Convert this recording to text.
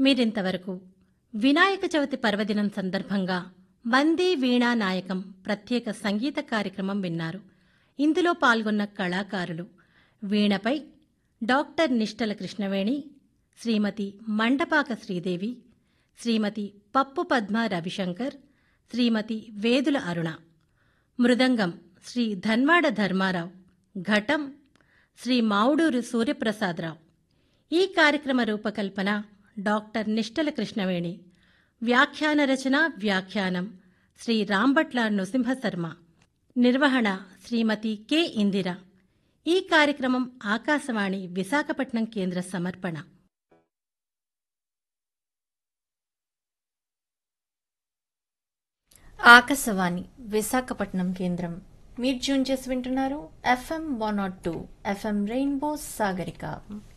మీరింతవరకు వినాయక చవితి పర్వదినం సందర్భంగా వందే వీణా నాయకం ప్రత్యేక సంగీత కార్యక్రమం విన్నారు ఇందులో పాల్గొన్న కళాకారులు వీణపై డాక్టర్ నిష్టల కృష్ణవేణి శ్రీమతి మండపాక శ్రీదేవి శ్రీమతి పప్పు పద్మ రవిశంకర్ శ్రీమతి వేదుల అరుణ మృదంగం శ్రీ ధన్వాడ ధర్మారావు ఘటం శ్రీ మావుడూరు సూర్యప్రసాదరావు ఈ కార్యక్రమ రూపకల్పన డాక్టర్ నిష్టల కృష్ణవేణి వ్యాఖ్యాన రచన వ్యాఖ్యానం శ్రీ రాంభట్ల నృసింహశర్మ నిర్వహణ శ్రీమతి కె ఇందిర ఈ కార్యక్రమం ఆకాశవాణి విశాఖపట్నం కేంద్ర సమర్పణ ఆకాశవాణి విశాఖపట్నం కేంద్రం మీరు జూన్ చేసి వింటున్నారు FM one naught two FM rainbow Sagarika